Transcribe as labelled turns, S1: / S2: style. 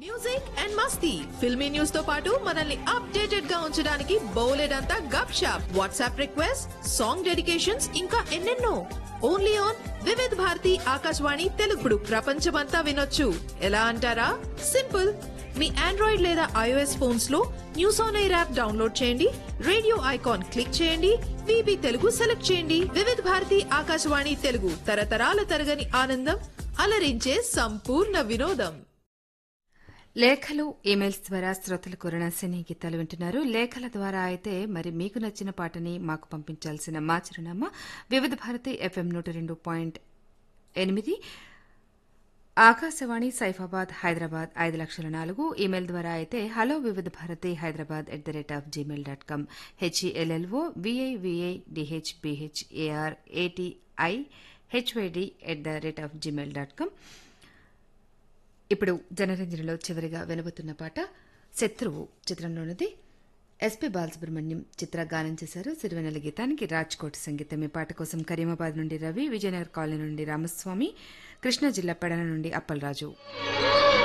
S1: music and మస్తీ filmy news తో పాటు మనల్ని అప్డేటెడ్ గా ఉంచడానికి బౌలెడ్ అంతా gup shup WhatsApp request song dedications ఇంకా ఎన్నెన్నో ఓన్లీ ఆన్ వివిధ్ భారతి ఆకాశవాణి తెలుగుడు ప్రపంచమంతా వినొచ్చు ఎలా అంటారా సింపుల్ మీ ఆండ్రాయిడ్ లేదా ఐఓఎస్ ఫోన్స్ లో news on air app download చేయండి రేడియో ఐకాన్ క్లిక్ చేయండి విబి తెలుగు సెలెక్ట్ చేయండి వివిధ్ భారతి ఆకాశవాణి తెలుగు తరతరాల తరగని ఆనందం అలరించే సంపూర్ణ వినోదం
S2: లేఖలు ఈమెయిల్స్ ద్వారా శ్రోతలు కోరిన సినీ గీతాలు వింటున్నారు లేఖల ద్వారా అయితే మరి మీకు నచ్చిన పాటని మాకు పంపించాల్సిన మా చిరునామా వివిధ భారతి ఎఫ్ఎం నూట రెండు పాయింట్ ఎనిమిది ఆకాశవాణి సైఫాబాద్ హైదరాబాద్ ఐదు లక్షల నాలుగు ఈమెయిల్ ద్వారా అయితే hello Vividh Bharati Hyderabad at the rate of Gmail dot com H E L L O V I V I D H P H A R A T I H Y D at the rate of Gmail dot com ఇప్పుడు జనరంజనలో చివరిగా వెలువతున్న పాట శత్రువు చిత్రంలోనిది ఎస్పీ బాలసుబ్రహ్మణ్యం చిత్ర గానం చేశారు సిరివెనెల గీతానికి రాజ్కోట్ సంగీతం ఈ పాట కోసం కరీమాబాద్ నుండి రవి విజయనగర్ కాలనీ నుండి రామస్వామి కృష్ణా జిల్లా పెడన నుండి అప్పలరాజు